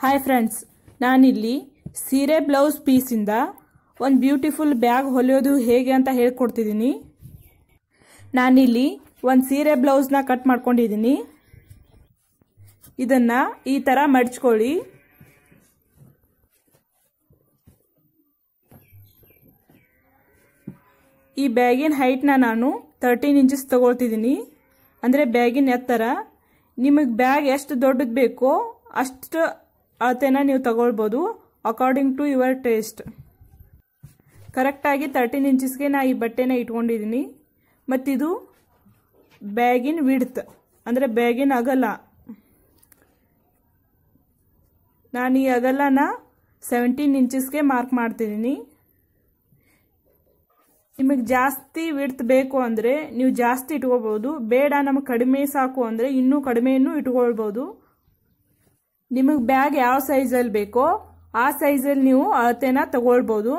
hi friends ನಾನಿಲ್ಲಿ ಸೀರೆ blouse ಪೀಸಿಂದ ಒಂದು ಬ್ಯೂಟಿಫುಲ್ ಬ್ಯಾಗ್ ಹೊಲಿಯೋದು ಹೇಗೆ ಅಂತ ಹೇಳ್ಕೊಡ್ತಿದ್ದೀನಿ ನಾನಿಲ್ಲಿ ಒಂದು ಸೀರೆ ಬ್ಲೌಸ್ನ ಕಟ್ ಮಾಡ್ಕೊಂಡಿದ್ದೀನಿ ಇದನ್ನು ಈ ಥರ ಮಡ್ಚ್ಕೊಳ್ಳಿ ಈ ಬ್ಯಾಗಿನ ಹೈಟ್ನ ನಾನು ತರ್ಟೀನ್ ಇಂಚಸ್ ತಗೊಳ್ತಿದ್ದೀನಿ ಅಂದರೆ ಬ್ಯಾಗಿನ ಎತ್ತರ ನಿಮಗೆ ಬ್ಯಾಗ್ ಎಷ್ಟು ದೊಡ್ಡದು ಬೇಕೋ ಅಷ್ಟು ಅಳತೆನ ನೀವು ತಗೊಳ್ಬೋದು ಅಕಾರ್ಡಿಂಗ್ ಟು ಯುವರ್ ಟೇಸ್ಟ್ ಕರೆಕ್ಟಾಗಿ ತರ್ಟೀನ್ ಇಂಚಸ್ಗೆ ನಾ ಈ ಬಟ್ಟೆನ ಇಟ್ಕೊಂಡಿದ್ದೀನಿ ಮತ್ತಿದು ಬ್ಯಾಗಿನ ವಿಡ್ತ್ ಅಂದರೆ ಬ್ಯಾಗಿನ ಅಗಲ ನಾನು ಈ ಅಗಲನ ಸೆವೆಂಟೀನ್ ಇಂಚಸ್ಗೆ ಮಾರ್ಕ್ ಮಾಡ್ತಿದ್ದೀನಿ ನಿಮಗೆ ಜಾಸ್ತಿ ವಿಡ್ತ್ ಬೇಕು ಅಂದರೆ ನೀವು ಜಾಸ್ತಿ ಇಟ್ಕೋಬೋದು ಬೇಡ ನಮಗೆ ಕಡಿಮೆ ಸಾಕು ಅಂದರೆ ಇನ್ನೂ ಕಡಿಮೆನೂ ಇಟ್ಕೊಳ್ಬೋದು ನಿಮಗೆ ಬ್ಯಾಗ್ ಯಾವ ಸೈಜಲ್ಲಿ ಬೇಕೋ ಆ ಸೈಜಲ್ಲಿ ನೀವು ಅಳತೆನ ತಗೊಳ್ಬೋದು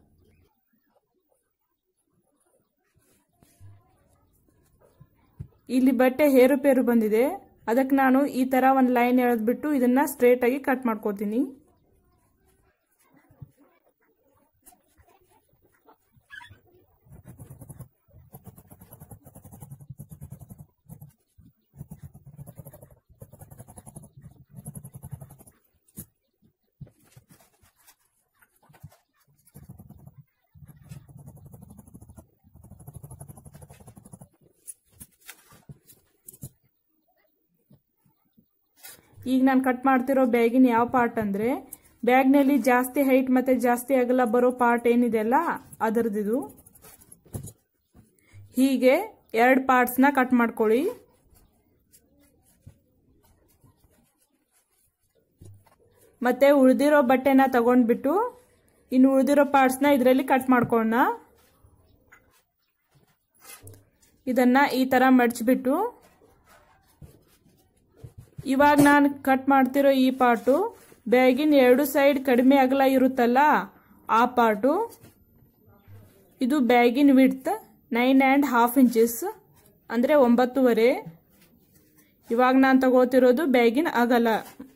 ಇಲ್ಲಿ ಬಟ್ಟೆ ಹೇರುಪೇರು ಬಂದಿದೆ ಅದಕ್ಕೆ ನಾನು ಈ ಥರ ಒಂದು ಲೈನ್ ಎಳೆದ್ಬಿಟ್ಟು ಇದನ್ನು ಸ್ಟ್ರೇಟಾಗಿ ಕಟ್ ಮಾಡ್ಕೋತೀನಿ ಈಗ ನಾನು ಕಟ್ ಮಾಡ್ತಿರೋ ಬ್ಯಾಗಿನ ಯಾವ ಪಾರ್ಟ್ ಅಂದರೆ ಬ್ಯಾಗ್ನಲ್ಲಿ ಜಾಸ್ತಿ ಹೈಟ್ ಮತ್ತು ಜಾಸ್ತಿ ಅಗಲ ಬರೋ ಪಾರ್ಟ್ ಏನಿದೆಯಲ್ಲ ಅದರದಿದು ಹೀಗೆ ಎರಡು ಪಾರ್ಟ್ಸ್ನ ಕಟ್ ಮಾಡ್ಕೊಳ್ಳಿ ಮತ್ತೆ ಉಳಿದಿರೋ ಬಟ್ಟೆನ ತಗೊಂಡ್ಬಿಟ್ಟು ಇನ್ನು ಉಳಿದಿರೋ ಪಾರ್ಟ್ಸ್ನ ಇದರಲ್ಲಿ ಕಟ್ ಮಾಡ್ಕೊಳ್ಳೋಣ ಇದನ್ನ ಈ ಥರ ಮಡಚ್ಬಿಟ್ಟು ಇವಾಗ ನಾನು ಕಟ್ ಮಾಡ್ತಿರೋ ಈ ಪಾರ್ಟು ಬ್ಯಾಗಿನ ಎರಡು ಸೈಡ್ ಕಡಿಮೆ ಅಗಲ ಇರುತ್ತಲ್ಲ ಆ ಪಾರ್ಟು ಇದು ಬ್ಯಾಗಿನ width nine and half inches ಅಂದರೆ ಒಂಬತ್ತುವರೆ ಇವಾಗ ನಾನು ತಗೋತಿರೋದು ಬ್ಯಾಗಿನ ಅಗಲ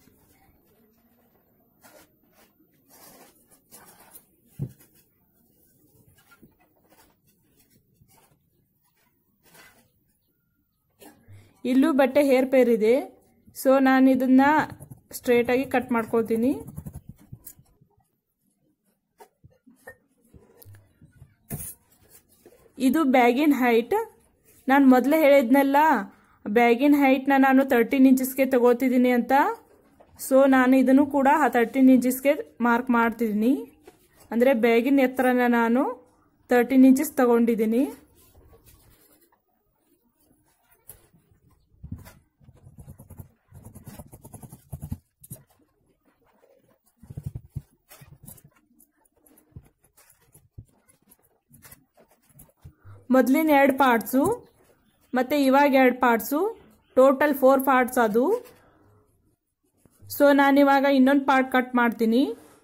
ಇಲ್ಲೂ ಬಟ್ಟೆ ಹೇರ್ ಪೇರ್ ಇದೆ ಸೊ ನಾನು ಇದನ್ನ ಸ್ಟ್ರೇಟಾಗಿ ಕಟ್ ಮಾಡ್ಕೊಳ್ತೀನಿ ಇದು ಬ್ಯಾಗಿನ ಹೈಟ್ ನಾನು ಮೊದಲೇ ಹೇಳಿದ್ನಲ್ಲ ಬ್ಯಾಗಿನ ಹೈಟ್ನ ನಾನು ತರ್ಟೀನ್ ಇಂಚಸ್ಗೆ ತಗೋತಿದ್ದೀನಿ ಅಂತ ಸೊ ನಾನು ಇದನ್ನು ಕೂಡ ತರ್ಟೀನ್ ಇಂಚಸ್ಗೆ ಮಾರ್ಕ್ ಮಾಡ್ತಿದ್ದೀನಿ ಅಂದರೆ ಬ್ಯಾಗಿನ ಎತ್ತರನ ನಾನು ತರ್ಟೀನ್ ಇಂಚಸ್ ತಗೊಂಡಿದ್ದೀನಿ ಮೊದಲಿನ ಎರಡು ಪಾರ್ಟ್ಸು ಮತ್ತು ಇವಾಗ ಎರಡು ಪಾರ್ಟ್ಸು ಟೋಟಲ್ ಫೋರ್ ಪಾರ್ಟ್ಸ್ ಅದು ಸೊ ನಾನಿವಾಗ ಇನ್ನೊಂದು ಪಾರ್ಟ್ ಕಟ್ ಮಾಡ್ತೀನಿ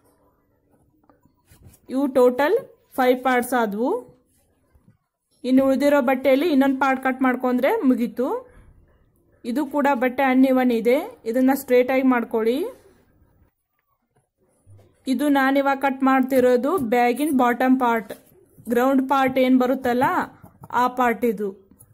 ಇವು ಟೋಟಲ್ ಫೈವ್ ಪಾರ್ಟ್ಸ್ ಆದವು ಇನ್ನು ಉಳಿದಿರೋ ಬಟ್ಟೆಯಲ್ಲಿ ಇನ್ನೊಂದು ಪಾರ್ಟ್ ಕಟ್ ಮಾಡ್ಕೊಂಡ್ರೆ ಮುಗೀತು ಇದು ಕೂಡ ಬಟ್ಟೆ ಅನ್ಇವನ್ ಇದೆ ಇದನ್ನು ಸ್ಟ್ರೇಟಾಗಿ ಮಾಡ್ಕೊಳ್ಳಿ ಇದು ನಾನಿವಾಗ ಕಟ್ ಮಾಡ್ತಿರೋದು ಬ್ಯಾಗಿನ ಬಾಟಮ್ ಪಾರ್ಟ್ ಗ್ರೌಂಡ್ ಪಾರ್ಟ್ ಏನು ಬರುತ್ತಲ್ಲ ಆ ಪಾರ್ಟ್ ಇದು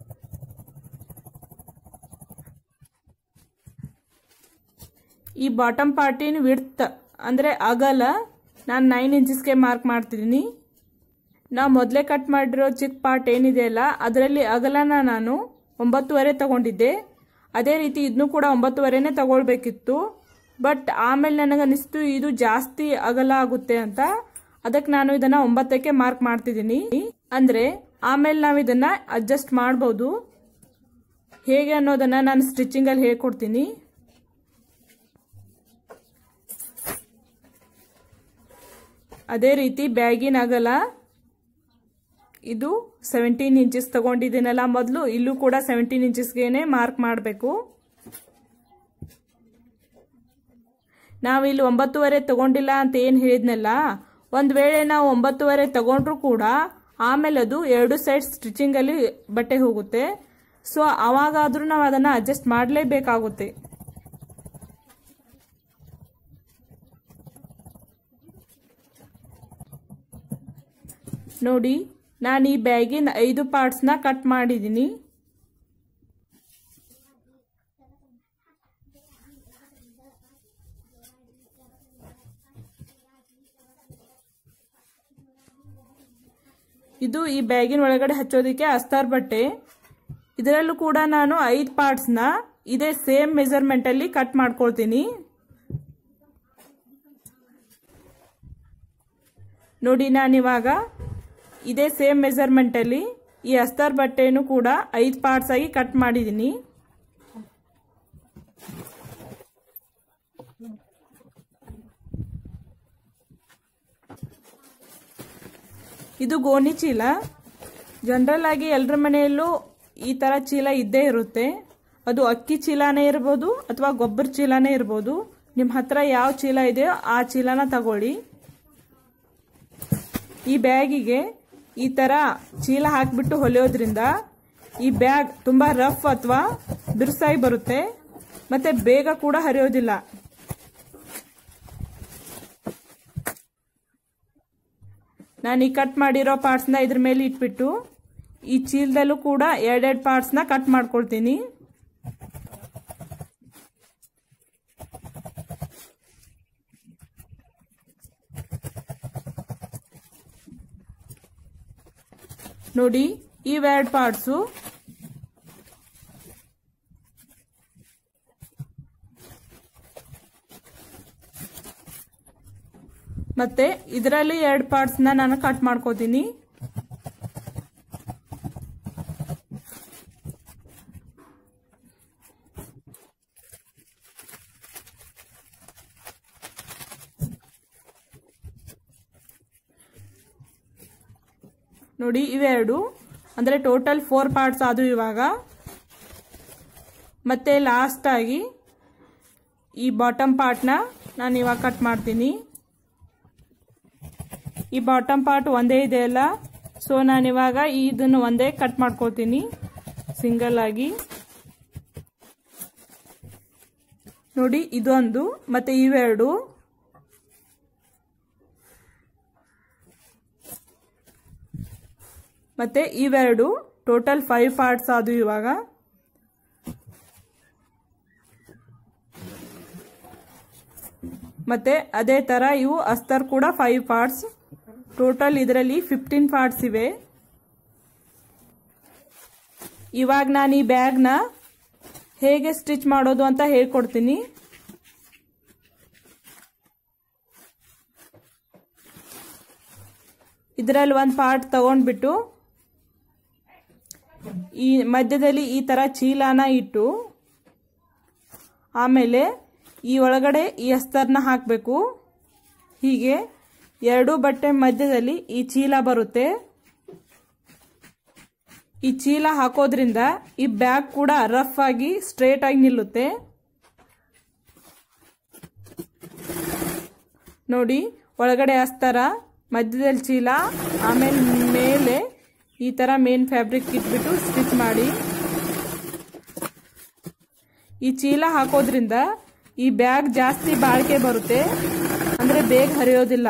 ಈ ಬಾಟಮ್ ಪಾರ್ಟಿನ ವಿಡ್ತ್ ಅಂದರೆ ಅಗಲ ನಾನು ನೈನ್ ಇಂಚಸ್ಗೆ ಮಾರ್ಕ್ ಮಾಡ್ತಿದ್ದೀನಿ ನಾವು ಮೊದಲೇ ಕಟ್ ಮಾಡಿರೋ ಚಿಕ್ಕ ಪಾರ್ಟ್ ಏನಿದೆಯಲ್ಲ ಅದರಲ್ಲಿ ಅಗಲನ ನಾನು ಒಂಬತ್ತುವರೆ ತಗೊಂಡಿದ್ದೆ ಅದೇ ರೀತಿ ಇದನ್ನು ಕೂಡ ಒಂಬತ್ತುವರೆನೇ ತಗೊಳ್ಬೇಕಿತ್ತು ಬಟ್ ಆಮೇಲೆ ನನಗನ್ನಿಸ್ತು ಇದು ಜಾಸ್ತಿ ಅಗಲ ಆಗುತ್ತೆ ಅಂತ ಅದಕ್ಕೆ ನಾನು ಇದನ್ನ ಒಂಬತ್ತಕ್ಕೆ ಮಾರ್ಕ್ ಮಾಡ್ತಿದ್ದೀನಿ ಅಂದ್ರೆ ಆಮೇಲೆ ನಾವು ಇದನ್ನ ಅಡ್ಜಸ್ಟ್ ಮಾಡ್ಬೋದು ಹೇಗೆ ಅನ್ನೋದನ್ನ ನಾನು ಸ್ಟಿಚಿಂಗ್ ಅಲ್ಲಿ ಹೇಳ್ಕೊಡ್ತೀನಿ ಅದೇ ರೀತಿ ಬ್ಯಾಗಿನ ಅಗಲ ಇದು ಸೆವೆಂಟೀನ್ ಇಂಚಸ್ ತಗೊಂಡಿದ್ದೀನಲ್ಲ ಮೊದಲು ಇಲ್ಲೂ ಕೂಡ ಸೆವೆಂಟೀನ್ ಇಂಚಸ್ಗೆನೆ ಮಾರ್ಕ್ ಮಾಡಬೇಕು ನಾವಿಲ್ಲಿ ಒಂಬತ್ತುವರೆ ತಗೊಂಡಿಲ್ಲ ಅಂತ ಏನು ಹೇಳಿದ್ನಲ್ಲ ಒಂದು ವೇಳೆ ನಾವು ಒಂಬತ್ತುವರೆ ತಗೊಂಡ್ರು ಕೂಡ ಆಮೇಲೆ ಅದು ಎರಡು ಸೈಡ್ ಸ್ಟಿಚಿಂಗಲ್ಲಿ ಬಟ್ಟೆ ಹೋಗುತ್ತೆ ಸೊ ಅವಾಗಾದರೂ ನಾವು ಅದನ್ನು ಅಡ್ಜಸ್ಟ್ ಮಾಡಲೇಬೇಕಾಗುತ್ತೆ ನೋಡಿ ನಾನು ಈ ಬ್ಯಾಗಿನ ಐದು ಪಾರ್ಟ್ಸ್ನ ಕಟ್ ಮಾಡಿದ್ದೀನಿ ಇದು ಈ ಬ್ಯಾಗಿನ ಒಳಗಡೆ ಹಚ್ಚೋದಕ್ಕೆ ಅಸ್ತಾರ್ ಬಟ್ಟೆ ಇದರಲ್ಲೂ ಕೂಡ ನಾನು ಐದು ಪಾರ್ಟ್ಸ್ನ ಇದೇ ಸೇಮ್ ಮೆಜರ್ಮೆಂಟಲ್ಲಿ ಕಟ್ ಮಾಡ್ಕೊಳ್ತೀನಿ ನೋಡಿ ನಾನಿವಾಗ ಇದೇ ಸೇಮ್ ಮೆಜರ್ಮೆಂಟಲ್ಲಿ ಈ ಅಸ್ತರ್ ಬಟ್ಟೆನೂ ಕೂಡ ಐದು ಪಾರ್ಟ್ಸ್ ಆಗಿ ಕಟ್ ಮಾಡಿದ್ದೀನಿ ಇದು ಗೋಣಿ ಚೀಲ ಜನರಲ್ ಆಗಿ ಎಲ್ಲರ ಮನೆಯಲ್ಲೂ ಈ ಥರ ಚೀಲ ಇದ್ದೇ ಇರುತ್ತೆ ಅದು ಅಕ್ಕಿ ಚೀಲನೇ ಇರ್ಬೋದು ಅಥವಾ ಗೊಬ್ಬರ ಚೀಲನೇ ಇರ್ಬೋದು ನಿಮ್ಮ ಹತ್ರ ಯಾವ ಚೀಲ ಇದೆಯೋ ಆ ಚೀಲನ ತಗೊಳ್ಳಿ ಈ ಬ್ಯಾಗಿಗೆ ಈ ಥರ ಚೀಲ ಹಾಕಿಬಿಟ್ಟು ಹೊಲಿಯೋದ್ರಿಂದ ಈ ಬ್ಯಾಗ್ ತುಂಬ ರಫ್ ಅಥವಾ ಬಿರುಸಾಗಿ ಬರುತ್ತೆ ಮತ್ತೆ ಬೇಗ ಕೂಡ ಹರಿಯೋದಿಲ್ಲ ನಾನು ಈ ಕಟ್ ಮಾಡಿರೋ ಪಾರ್ಟ್ಸ್ನ ಇದ್ರ ಮೇಲೆ ಇಟ್ಬಿಟ್ಟು ಈ ಚೀಲದಲ್ಲೂ ಕೂಡ ಎರಡೆರಡು ಪಾರ್ಟ್ಸ್ನ ಕಟ್ ಮಾಡ್ಕೊಳ್ತೀನಿ ನೋಡಿ ಇವೆರಡು ಪಾರ್ಟ್ಸು ಮತ್ತೆ ಇದರಲ್ಲಿ ಎರಡು ಪಾರ್ಟ್ಸ್ನ ನಾನು ಕಟ್ ಮಾಡ್ಕೋತೀನಿ ನೋಡಿ ಇವೆರಡು ಅಂದರೆ ಟೋಟಲ್ ಫೋರ್ ಪಾರ್ಟ್ಸ್ ಆದವು ಇವಾಗ ಮತ್ತೆ ಲಾಸ್ಟ್ ಆಗಿ ಈ ಬಾಟಮ್ ಪಾರ್ಟ್ನ ನಾನು ಇವಾಗ ಕಟ್ ಮಾಡ್ತೀನಿ ಈ ಬಾಟಮ್ ಪಾರ್ಟ್ ಒಂದೇ ಇದೆ ಅಲ್ಲ ಸೊ ನಾನಿವಾಗ ಇದನ್ನು ಒಂದೇ ಕಟ್ ಮಾಡ್ಕೋತೀನಿ ಸಿಂಗಲ್ ಆಗಿ ನೋಡಿ ಇದೊಂದು ಮತ್ತೆ ಇವೆರಡು ಮತ್ತೆ ಇವೆರಡು ಟೋಟಲ್ ಫೈವ್ ಪಾರ್ಟ್ಸ್ ಆದವು ಇವಾಗ ಮತ್ತೆ ಅದೇ ತರ ಇವು ಅಸ್ತರ್ ಕೂಡ ಫೈವ್ ಪಾರ್ಟ್ಸ್ ಟೋಟಲ್ ಇದರಲ್ಲಿ ಫಿಫ್ಟೀನ್ ಪಾರ್ಟ್ಸ್ ಇವೆ ಇವಾಗ ನಾನು ಈ ಬ್ಯಾಗ್ನ ಹೇಗೆ ಸ್ಟಿಚ್ ಮಾಡೋದು ಅಂತ ಹೇಳ್ಕೊಡ್ತೀನಿ ಇದರಲ್ಲಿ ಒಂದು ಪಾರ್ಟ್ ತಗೊಂಡ್ಬಿಟ್ಟು ಈ ಮಧ್ಯದಲ್ಲಿ ಈ ಥರ ಚೀಲನ ಇಟ್ಟು ಆಮೇಲೆ ಈ ಒಳಗಡೆ ಈ ಅಸ್ತರ್ನ ಹಾಕಬೇಕು ಹೀಗೆ ಎರಡೂ ಬಟ್ಟೆ ಮಧ್ಯದಲ್ಲಿ ಈ ಚೀಲ ಬರುತ್ತೆ ಈ ಚೀಲ ಹಾಕೋದ್ರಿಂದ ಈ ಬ್ಯಾಗ್ ಕೂಡ ರಫ್ ಆಗಿ ಸ್ಟ್ರೇಟ್ ಆಗಿ ನಿಲ್ಲುತ್ತೆ ನೋಡಿ ಒಳಗಡೆ ಅಸ್ತರ ಮಧ್ಯದಲ್ಲಿ ಚೀಲ ಆಮೇಲೆ ಮೇಲೆ ಈ ಥರ ಮೇನ್ ಫ್ಯಾಬ್ರಿಕ್ ಇಟ್ಬಿಟ್ಟು ಸ್ಟಿಚ್ ಮಾಡಿ ಈ ಚೀಲ ಹಾಕೋದ್ರಿಂದ ಈ ಬ್ಯಾಗ್ ಜಾಸ್ತಿ ಬಾಳಿಕೆ ಬರುತ್ತೆ ಅಂದರೆ ಬೇಗ ಹರಿಯೋದಿಲ್ಲ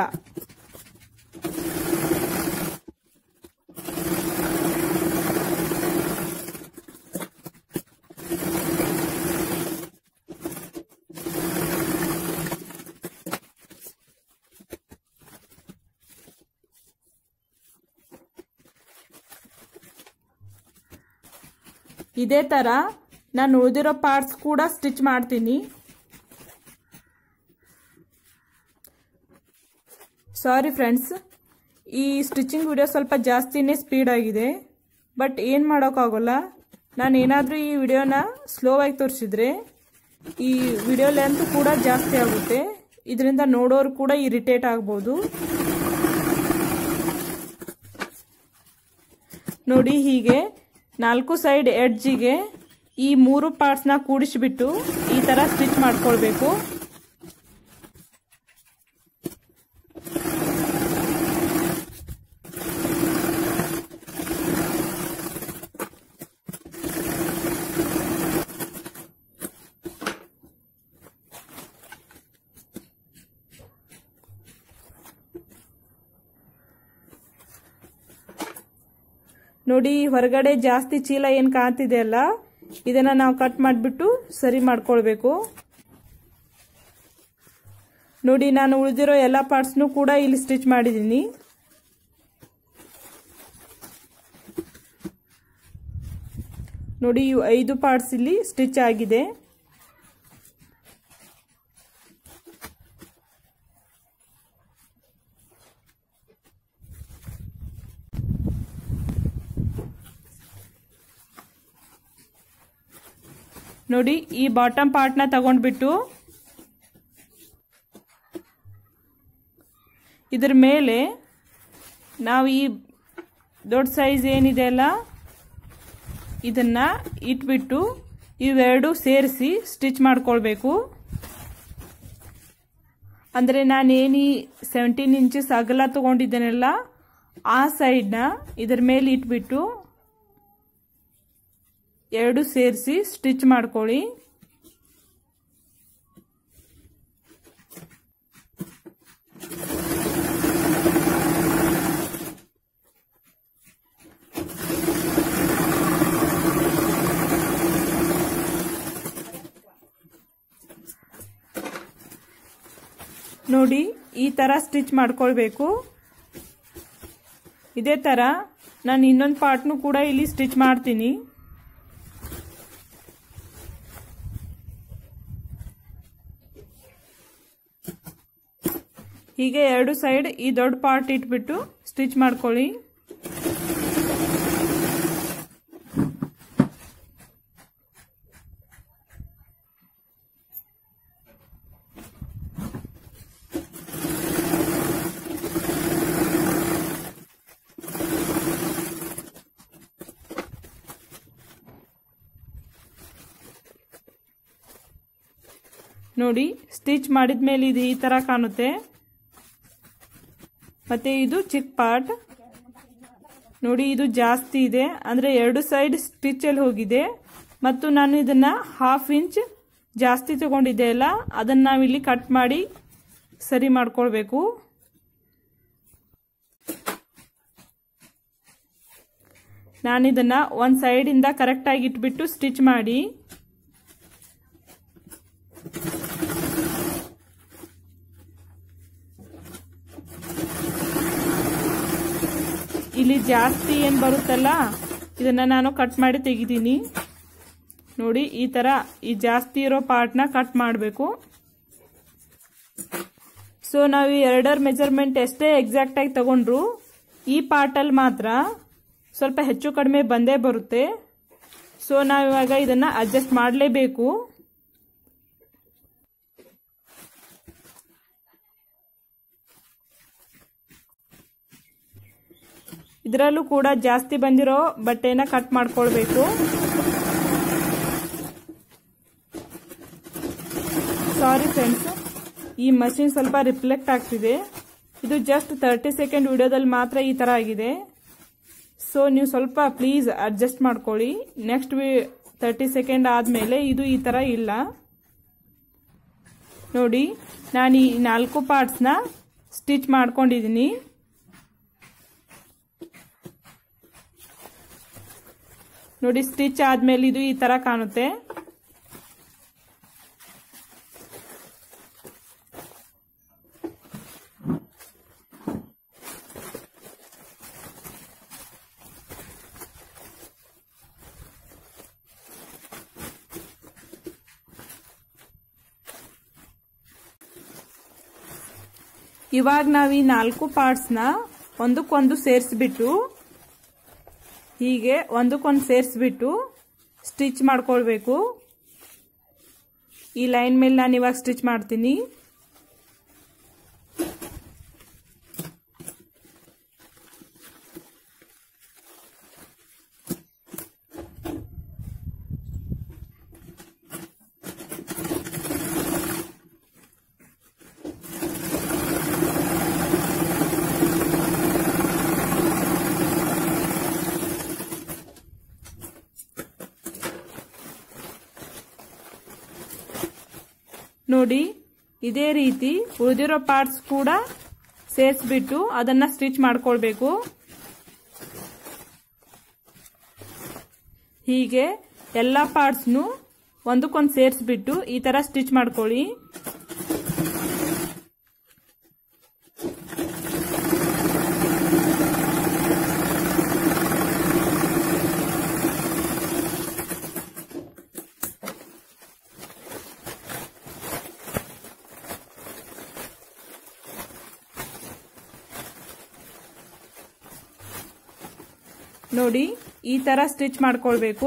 ಇದೇ ಥರ ನಾನು ಉಳಿದಿರೋ ಪಾರ್ಟ್ಸ್ ಕೂಡ ಸ್ಟಿಚ್ ಮಾಡ್ತೀನಿ ಸಾರಿ ಫ್ರೆಂಡ್ಸ್ ಈ ಸ್ಟಿಚಿಂಗ್ ವಿಡಿಯೋ ಸ್ವಲ್ಪ ಜಾಸ್ತಿನೇ ಸ್ಪೀಡ್ ಆಗಿದೆ ಬಟ್ ಏನು ಮಾಡೋಕ್ಕಾಗೋಲ್ಲ ನಾನು ಏನಾದರೂ ಈ ವಿಡಿಯೋನ ಸ್ಲೋ ಆಗಿ ತೋರಿಸಿದ್ರೆ ಈ ವಿಡಿಯೋ ಲೆಂತ್ ಕೂಡ ಜಾಸ್ತಿ ಆಗುತ್ತೆ ಇದರಿಂದ ನೋಡೋರು ಕೂಡ ಇರಿಟೇಟ್ ಆಗ್ಬೋದು ನೋಡಿ ಹೀಗೆ ನಾಲ್ಕು ಸೈಡ್ ಎಡ್ಜಿಗೆ ಈ ಮೂರು ಪಾರ್ಟ್ಸ್ನ ಕೂಡಿಸಿಬಿಟ್ಟು ಈ ಥರ ಸ್ಟಿಚ್ ಮಾಡ್ಕೊಳ್ಬೇಕು ನೋಡಿ ಹೊರಗಡೆ ಜಾಸ್ತಿ ಚೀಲ ಏನು ಕಾಣ್ತಿದೆ ಅಲ್ಲ ಇದನ್ನ ನಾವು ಕಟ್ ಮಾಡಿಬಿಟ್ಟು ಸರಿ ಮಾಡ್ಕೊಳ್ಬೇಕು ನೋಡಿ ನಾನು ಉಳಿದಿರೋ ಎಲ್ಲ ಪಾರ್ಟ್ಸ್ನು ಕೂಡ ಇಲ್ಲಿ ಸ್ಟಿಚ್ ಮಾಡಿದ್ದೀನಿ ನೋಡಿ ಇವು ಐದು ಪಾರ್ಟ್ಸ್ ಇಲ್ಲಿ ಸ್ಟಿಚ್ ಆಗಿದೆ ನೋಡಿ ಈ ಬಾಟಮ್ ಪಾರ್ಟ್ನ ತಗೊಂಡ್ಬಿಟ್ಟು ಇದ್ರ ಮೇಲೆ ನಾವು ಈ ದೊಡ್ಡ ಸೈಜ್ ಏನಿದೆ ಅಲ್ಲ ಇದನ್ನ ಇಟ್ಬಿಟ್ಟು ಇವೆರಡು ಸೇರಿಸಿ ಸ್ಟಿಚ್ ಮಾಡ್ಕೊಳ್ಬೇಕು ಅಂದರೆ ನಾನೇನು ಸೆವೆಂಟೀನ್ ಇಂಚಸ್ ಅಗಲ ತಗೊಂಡಿದ್ದೇನಲ್ಲ ಆ ಸೈಡ್ನ ಇದ್ರ ಮೇಲೆ ಇಟ್ಬಿಟ್ಟು ಎರಡು ಸೇರಿಸಿ ಸ್ಟಿಚ್ ಮಾಡ್ಕೊಳ್ಳಿ ನೋಡಿ ಈ ಥರ ಸ್ಟಿಚ್ ಮಾಡ್ಕೊಳ್ಬೇಕು ಇದೇ ಥರ ನಾನು ಇನ್ನೊಂದು ಪಾರ್ಟ್ನು ಕೂಡ ಇಲ್ಲಿ ಸ್ಟಿಚ್ ಮಾಡ್ತೀನಿ ಹೀಗೆ ಎರಡು ಸೈಡ್ ಈ ದೊಡ್ಡ ಪಾರ್ಟ್ ಇಟ್ಬಿಟ್ಟು ಸ್ಟಿಚ್ ಮಾಡ್ಕೊಳ್ಳಿ ನೋಡಿ ಸ್ಟಿಚ್ ಮಾಡಿದ ಮೇಲೆ ಇದು ಈ ತರ ಕಾಣುತ್ತೆ ಮತ್ತೆ ಇದು ಚಿಕ್ಕ ಪಾರ್ಟ್ ನೋಡಿ ಇದು ಜಾಸ್ತಿ ಇದೆ ಅಂದ್ರೆ ಎರಡು ಸೈಡ್ ಸ್ಟಿಚ್ ಅಲ್ಲಿ ಹೋಗಿದೆ ಮತ್ತು ನಾನು ಇದನ್ನ ಹಾಫ್ ಇಂಚ್ ಜಾಸ್ತಿ ತಗೊಂಡಿದ್ದೆ ಅಲ್ಲ ಅದನ್ನ ನಾವಿಲ್ಲಿ ಕಟ್ ಮಾಡಿ ಸರಿ ಮಾಡ್ಕೊಳ್ಬೇಕು ನಾನಿದನ್ನ ಒಂದು ಸೈಡಿಂದ ಕರೆಕ್ಟಾಗಿ ಇಟ್ಬಿಟ್ಟು ಸ್ಟಿಚ್ ಮಾಡಿ ಇಲ್ಲಿ ಜಾಸ್ತಿ ಏನು ಬರುತ್ತಲ್ಲ ಇದನ್ನ ನಾನು ಕಟ್ ಮಾಡಿ ತೆಗಿತೀನಿ ನೋಡಿ ಈ ತರ ಈ ಜಾಸ್ತಿ ಇರೋ ಪಾರ್ಟ್ನ ಕಟ್ ಮಾಡಬೇಕು ಸೊ ನಾವು ಈ ಎರಡರ ಮೆಜರ್ಮೆಂಟ್ ಎಷ್ಟೇ ಎಕ್ಸಾಕ್ಟ್ ಆಗಿ ತಗೊಂಡ್ರು ಈ ಪಾರ್ಟಲ್ಲಿ ಮಾತ್ರ ಸ್ವಲ್ಪ ಹೆಚ್ಚು ಕಡಿಮೆ ಬಂದೇ ಬರುತ್ತೆ ಸೊ ನಾವಿವಾಗ ಇದನ್ನ ಅಡ್ಜಸ್ಟ್ ಮಾಡಲೇಬೇಕು ಇದರಲ್ಲೂ ಕೂಡ ಜಾಸ್ತಿ ಬಂದಿರೋ ಬಟ್ಟೆನ ಕಟ್ ಮಾಡ್ಕೊಳ್ಬೇಕು ಸಾರಿ ಫ್ರೆಂಡ್ಸ್ ಈ ಮಷಿನ್ ಸ್ವಲ್ಪ ರಿಫ್ಲೆಕ್ಟ್ ಆಗ್ತಿದೆ ಇದು ಜಸ್ಟ್ ತರ್ಟಿ ಸೆಕೆಂಡ್ ವಿಡಿಯೋದಲ್ಲಿ ಮಾತ್ರ ಈ ಥರ ಆಗಿದೆ ಸೊ ನೀವು ಸ್ವಲ್ಪ ಪ್ಲೀಸ್ ಅಡ್ಜಸ್ಟ್ ಮಾಡ್ಕೊಳ್ಳಿ ನೆಕ್ಸ್ಟ್ ವಿ ತರ್ಟಿ ಸೆಕೆಂಡ್ ಆದಮೇಲೆ ಇದು ಈ ಥರ ಇಲ್ಲ ನೋಡಿ ನಾನು ಈ ನಾಲ್ಕು ಪಾರ್ಟ್ಸ್ನ ಸ್ಟಿಚ್ ಮಾಡ್ಕೊಂಡಿದ್ದೀನಿ ನೋಡಿ ಸ್ಟಿಚ್ ಆದ್ಮೇಲೆ ಇದು ಈ ತರ ಕಾಣುತ್ತೆ ಇವಾಗ ನಾವು ಈ ನಾಲ್ಕು ಪಾರ್ಟ್ಸ್ನ ಒಂದಕ್ಕೊಂದು ಸೇರಿಸ್ಬಿಟ್ಟು ಹೀಗೆ ಒಂದಕ್ಕೊಂದು ಸೇರಿಸ್ಬಿಟ್ಟು ಸ್ಟಿಚ್ ಮಾಡ್ಕೊಳ್ಬೇಕು ಈ ಲೈನ್ ಮೇಲೆ ನಾನು ಇವಾಗ ಸ್ಟಿಚ್ ಮಾಡ್ತೀನಿ ನೋಡಿ ಇದೇ ರೀತಿ ಉಳಿದಿರೋ ಪಾರ್ಟ್ಸ್ ಕೂಡ ಸೇರಿಸ್ಬಿಟ್ಟು ಅದನ್ನ ಸ್ಟಿಚ್ ಮಾಡ್ಕೊಳ್ಬೇಕು ಹೀಗೆ ಎಲ್ಲ ಪಾರ್ಟ್ಸ್ನು ಒಂದಕ್ಕೊಂದು ಸೇರಿಸ್ಬಿಟ್ಟು ಈ ಥರ ಸ್ಟಿಚ್ ಮಾಡ್ಕೊಳ್ಳಿ ನೋಡಿ ಈ ತರ ಸ್ಟಿಚ್ ಮಾಡ್ಕೊಳ್ಬೇಕು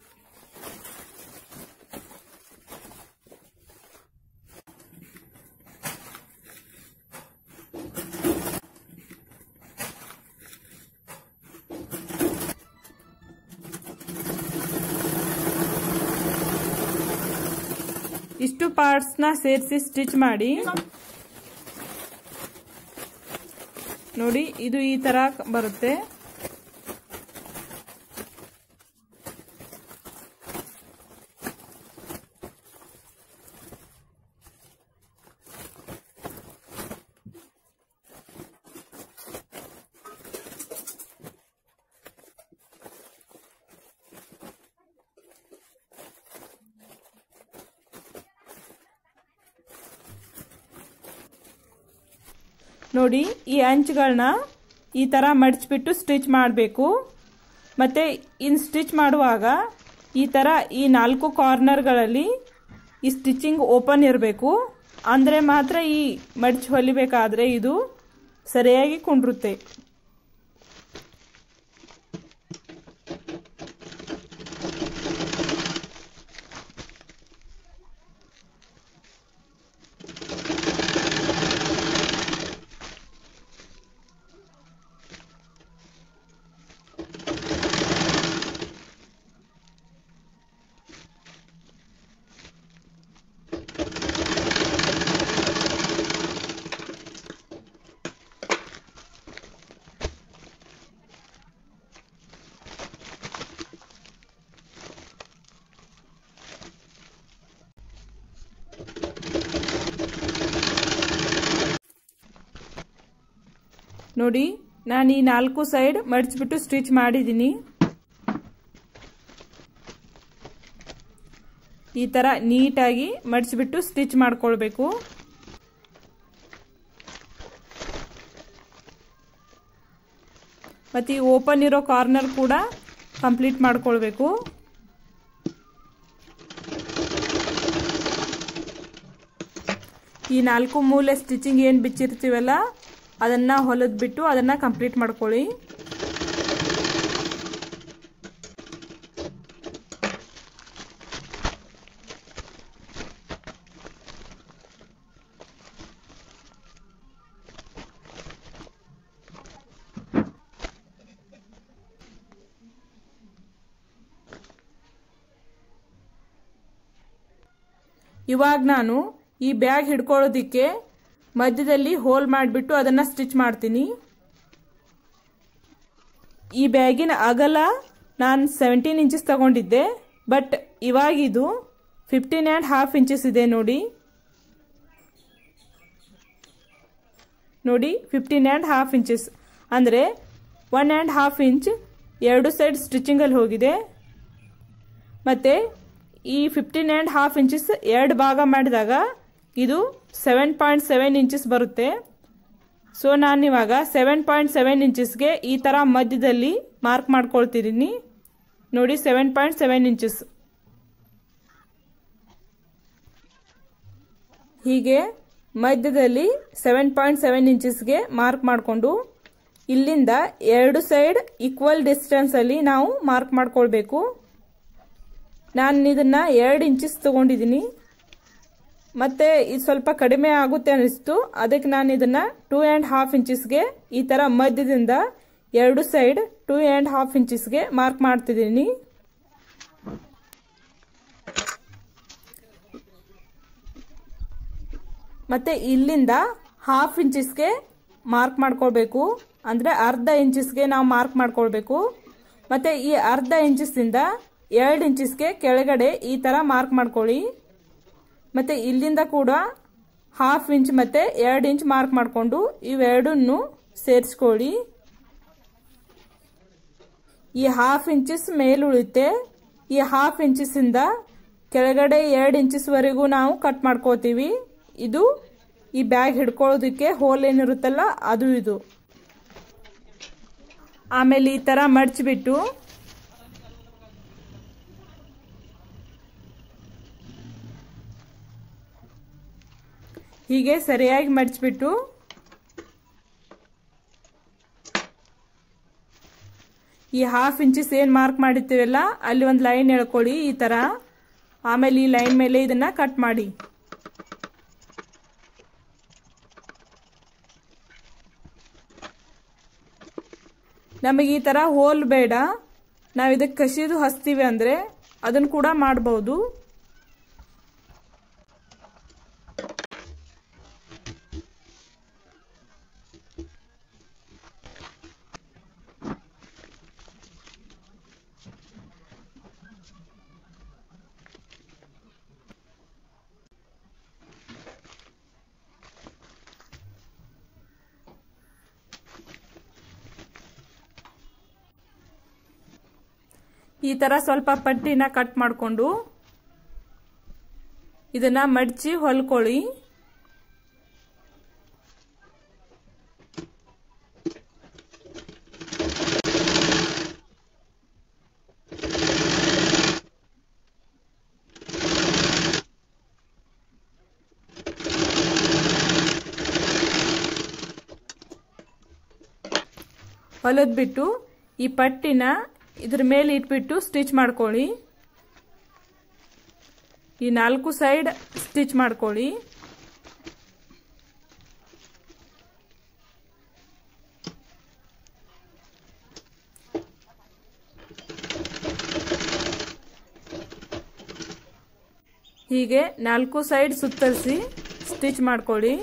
ಇಷ್ಟು ಪಾರ್ಟ್ಸ್ನ ಸೇರಿಸಿ ಸ್ಟಿಚ್ ಮಾಡಿ ನೋಡಿ ಇದು ಈ ತರ ಬರುತ್ತೆ ನೋಡಿ ಈ ಅಂಚುಗಳನ್ನ ಈ ಥರ ಮಡಚಿಬಿಟ್ಟು ಸ್ಟಿಚ್ ಮಾಡಬೇಕು ಮತ್ತು ಇನ್ನು ಸ್ಟಿಚ್ ಮಾಡುವಾಗ ಈ ಥರ ಈ ನಾಲ್ಕು ಕಾರ್ನರ್ಗಳಲ್ಲಿ ಈ ಸ್ಟಿಚಿಂಗ್ ಓಪನ್ ಇರಬೇಕು ಅಂದರೆ ಮಾತ್ರ ಈ ಮಡಚಿ ಹೊಲಿಬೇಕಾದ್ರೆ ಇದು ಸರಿಯಾಗಿ ಕುಂಡ್ರುತ್ತೆ ನೋಡಿ ನಾನು ಈ ನಾಲ್ಕು ಸೈಡ್ ಮಡಚಿಬಿಟ್ಟು ಸ್ಟಿಚ್ ಮಾಡಿದ್ದೀನಿ ಈ ಥರ ನೀಟಾಗಿ ಮಡಚಿಬಿಟ್ಟು ಸ್ಟಿಚ್ ಮಾಡ್ಕೊಳ್ಬೇಕು ಮತ್ತು ಈ ಓಪನ್ ಇರೋ ಕಾರ್ನರ್ ಕೂಡ ಕಂಪ್ಲೀಟ್ ಮಾಡ್ಕೊಳ್ಬೇಕು ಈ ನಾಲ್ಕು ಮೂಲೆ ಸ್ಟಿಚಿಂಗ್ ಏನು ಬಿಚ್ಚಿರ್ತೀವಲ್ಲ ಅದನ್ನು ಹೊಲಿದ್ಬಿಟ್ಟು ಅದನ್ನು ಕಂಪ್ಲೀಟ್ ಮಾಡ್ಕೊಳ್ಳಿ ಇವಾಗ ನಾನು ಈ ಬ್ಯಾಗ್ ಹಿಡ್ಕೊಳ್ಳೋದಿಕ್ಕೆ ಮಧ್ಯದಲ್ಲಿ ಹೋಲ್ ಮಾಡಿಬಿಟ್ಟು ಅದನ್ನು ಸ್ಟಿಚ್ ಮಾಡ್ತೀನಿ ಈ ಬ್ಯಾಗಿನ ಅಗಲ ನಾನು ಸೆವೆಂಟೀನ್ ಇಂಚಸ್ ತಗೊಂಡಿದ್ದೆ ಬಟ್ ಇವಾಗಿದು ಫಿಫ್ಟೀನ್ ಆ್ಯಂಡ್ ಹಾಫ್ ಇಂಚಸ್ ಇದೆ ನೋಡಿ ನೋಡಿ ಫಿಫ್ಟೀನ್ ಆ್ಯಂಡ್ ಹಾಫ್ ಇಂಚಸ್ ಅಂದರೆ ಒನ್ ಆ್ಯಂಡ್ ಹಾಫ್ ಇಂಚ್ ಎರಡು ಸೈಡ್ ಸ್ಟಿಚಿಂಗಲ್ಲಿ ಹೋಗಿದೆ ಮತ್ತು ಈ ಫಿಫ್ಟೀನ್ ಆ್ಯಂಡ್ ಹಾಫ್ ಇಂಚಸ್ ಎರಡು ಭಾಗ ಮಾಡಿದಾಗ ಇದು ಸೆವೆನ್ ಪಾಯಿಂಟ್ ಸೆವೆನ್ ಇಂಚಸ್ ಬರುತ್ತೆ ಸೊ ನಾನಿವಾಗ ಸೆವೆನ್ ಪಾಯಿಂಟ್ ಸೆವೆನ್ ಇಂಚಸ್ಗೆ ಈ ಥರ ಮಧ್ಯದಲ್ಲಿ ಮಾರ್ಕ್ ಮಾಡ್ಕೊಳ್ತಿದ್ದೀನಿ ನೋಡಿ ಸೆವೆನ್ ಪಾಯಿಂಟ್ ಸೆವೆನ್ ಇಂಚಸ್ ಹೀಗೆ ಮಧ್ಯದಲ್ಲಿ ಸೆವೆನ್ ಪಾಯಿಂಟ್ ಸೆವೆನ್ ಇಂಚಸ್ಗೆ ಮಾರ್ಕ್ ಮಾಡಿಕೊಂಡು ಇಲ್ಲಿಂದ ಎರಡು ಸೈಡ್ ಈಕ್ವಲ್ ಡಿಸ್ಟೆನ್ಸಲ್ಲಿ ನಾವು ಮಾರ್ಕ್ ಮಾಡ್ಕೊಳ್ಬೇಕು ನಾನು ಇದನ್ನು ಎರಡು ಇಂಚಸ್ ತೊಗೊಂಡಿದ್ದೀನಿ ಮತ್ತು ಇದು ಸ್ವಲ್ಪ ಕಡಿಮೆ ಆಗುತ್ತೆ ಅನ್ನಿಸ್ತು ಅದಕ್ಕೆ ನಾನು ಇದನ್ನು ಟೂ ಆ್ಯಂಡ್ ಹಾಫ್ ಇಂಚಸ್ಗೆ ಈ ಥರ ಮಧ್ಯದಿಂದ ಎರಡು ಸೈಡ್ ಟೂ ಆ್ಯಂಡ್ ಹಾಫ್ ಇಂಚಸ್ಗೆ ಮಾರ್ಕ್ ಮಾಡ್ತಿದ್ದೀನಿ ಮತ್ತು ಇಲ್ಲಿಂದ ಹಾಫ್ ಇಂಚಸ್ಗೆ ಮಾರ್ಕ್ ಮಾಡ್ಕೊಳ್ಬೇಕು ಅಂದರೆ ಅರ್ಧ ಇಂಚಸ್ಗೆ ನಾವು ಮಾರ್ಕ್ ಮಾಡ್ಕೊಳ್ಬೇಕು ಮತ್ತು ಈ ಅರ್ಧ ಇಂಚಸ್ದಿಂದ ಎರಡು ಇಂಚಸ್ಗೆ ಕೆಳಗಡೆ ಈ ಥರ ಮಾರ್ಕ್ ಮಾಡ್ಕೊಳ್ಳಿ ಮತ್ತು ಇಲ್ಲಿಂದ ಕೂಡ ಹಾಫ್ ಇಂಚ್ ಮತ್ತು ಎರಡು ಇಂಚ್ ಮಾರ್ಕ್ ಮಾಡಿಕೊಂಡು ಇವೆರಡನ್ನು ಸೇರಿಸ್ಕೊಳ್ಳಿ ಈ ಹಾಫ್ ಇಂಚಸ್ ಮೇಲುಳಿತೆ ಈ ಹಾಫ್ ಇಂಚಿಸಿಂದ ಕೆಳಗಡೆ ಎರಡು ಇಂಚಿಸ್ವರೆಗೂ ನಾವು ಕಟ್ ಮಾಡ್ಕೋತೀವಿ ಇದು ಈ ಬ್ಯಾಗ್ ಹಿಡ್ಕೊಳ್ಳೋದಕ್ಕೆ ಹೋಲ್ ಏನಿರುತ್ತಲ್ಲ ಅದು ಇದು ಆಮೇಲೆ ಈ ಥರ ಮಡ್ಚಿಬಿಟ್ಟು ಹೀಗೆ ಸರಿಯಾಗಿ ಮಡ್ಚಿಬಿಟ್ಟು ಈ ಹಾಫ್ ಇಂಚಸ್ ಏನು ಮಾರ್ಕ್ ಮಾಡಿರ್ತೀವಲ್ಲ ಅಲ್ಲಿ ಒಂದು ಲೈನ್ ಎಳ್ಕೊಳ್ಳಿ ಈ ಥರ ಆಮೇಲೆ ಈ ಲೈನ್ ಮೇಲೆ ಇದನ್ನ ಕಟ್ ಮಾಡಿ ನಮಗೆ ಈ ಥರ ಹೋಲ್ ಬೇಡ ನಾವು ಇದಕ್ಕೆ ಕಸಿದು ಹಚ್ತೀವಿ ಅಂದರೆ ಅದನ್ನು ಕೂಡ ಮಾಡ್ಬೋದು ಈ ಥರ ಸ್ವಲ್ಪ ಪಟ್ಟಿನ ಕಟ್ ಮಾಡಿಕೊಂಡು ಇದನ್ನ ಮಡಚಿ ಹೊಲ್ಕೊಳ್ಳಿ ಹೊಲದ್ಬಿಟ್ಟು ಈ ಪಟ್ಟಿನ ಇದ್ರ ಮೇಲೆ ಇಟ್ಬಿಟ್ಟು ಸ್ಟಿಚ್ ಮಾಡ್ಕೊಳ್ಳಿ ಈ ನಾಲ್ಕು ಸೈಡ್ ಸ್ಟಿಚ್ ಮಾಡ್ಕೊಳ್ಳಿ ಹೀಗೆ ನಾಲ್ಕು ಸೈಡ್ ಸುತ್ತರಿಸಿ ಸ್ಟಿಚ್ ಮಾಡ್ಕೊಳ್ಳಿ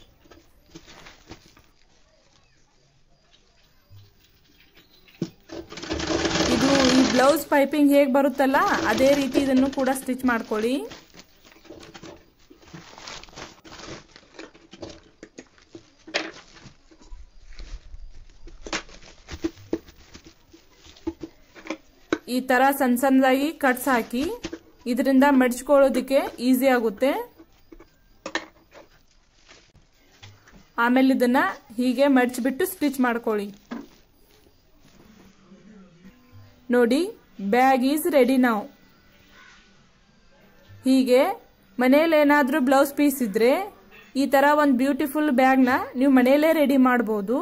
ಇದು ಈ ಬ್ಲೌಸ್ ಪೈಪಿಂಗ್ ಹೇಗೆ ಬರುತ್ತಲ್ಲ ಅದೇ ರೀತಿ ಇದನ್ನು ಕೂಡ ಸ್ಟಿಚ್ ಮಾಡ್ಕೊಳ್ಳಿ ಈ ತರ ಸಣ್ಣ ಸಣ್ಣದಾಗಿ ಕಟ್ಸ್ ಹಾಕಿ ಇದರಿಂದ ಮಡ್ಚ್ಕೊಳ್ಳೋದಕ್ಕೆ ಈಸಿ ಆಗುತ್ತೆ ಆಮೇಲೆ ಇದನ್ನ ಹೀಗೆ ಮಡ್ಚಿಬಿಟ್ಟು ಸ್ಟಿಚ್ ಮಾಡ್ಕೊಳ್ಳಿ ನೋಡಿ ಬ್ಯಾಗ್ ಈಸ್ ರೆಡಿ ನಾವು ಹೀಗೆ ಮನೇಲಿ ಏನಾದರೂ ಬ್ಲೌಸ್ ಪೀಸ್ ಇದ್ರೆ ಈ ಥರ ಒಂದು ಬ್ಯೂಟಿಫುಲ್ ಬ್ಯಾಗ್ನ ನೀವು ಮನೆಯಲ್ಲೇ ರೆಡಿ ಮಾಡ್ಬೋದು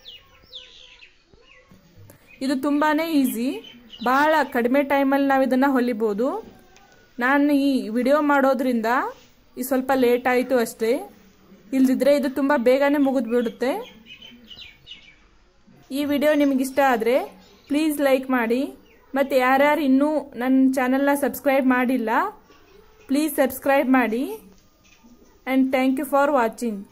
ಇದು ತುಂಬಾ ಈಸಿ ಭಾಳ ಕಡಿಮೆ ಟೈಮಲ್ಲಿ ನಾವು ಇದನ್ನು ಹೊಲಿಬೋದು ನಾನು ಈ ವಿಡಿಯೋ ಮಾಡೋದ್ರಿಂದ ಈ ಸ್ವಲ್ಪ ಲೇಟ್ ಆಯಿತು ಅಷ್ಟೇ ಇಲ್ದಿದ್ರೆ ಇದು ತುಂಬ ಬೇಗನೆ ಮುಗಿದ್ಬಿಡುತ್ತೆ ಈ ವಿಡಿಯೋ ನಿಮಗಿಷ್ಟ ಆದರೆ ಪ್ಲೀಸ್ ಲೈಕ್ ಮಾಡಿ ಮತ್ತು ಯಾರ್ಯಾರು ಇನ್ನೂ ನನ್ನ ಚಾನಲ್ನ ಸಬ್ಸ್ಕ್ರೈಬ್ ಮಾಡಿಲ್ಲ ಪ್ಲೀಸ್ ಸಬ್ಸ್ಕ್ರೈಬ್ ಮಾಡಿ and thank you for watching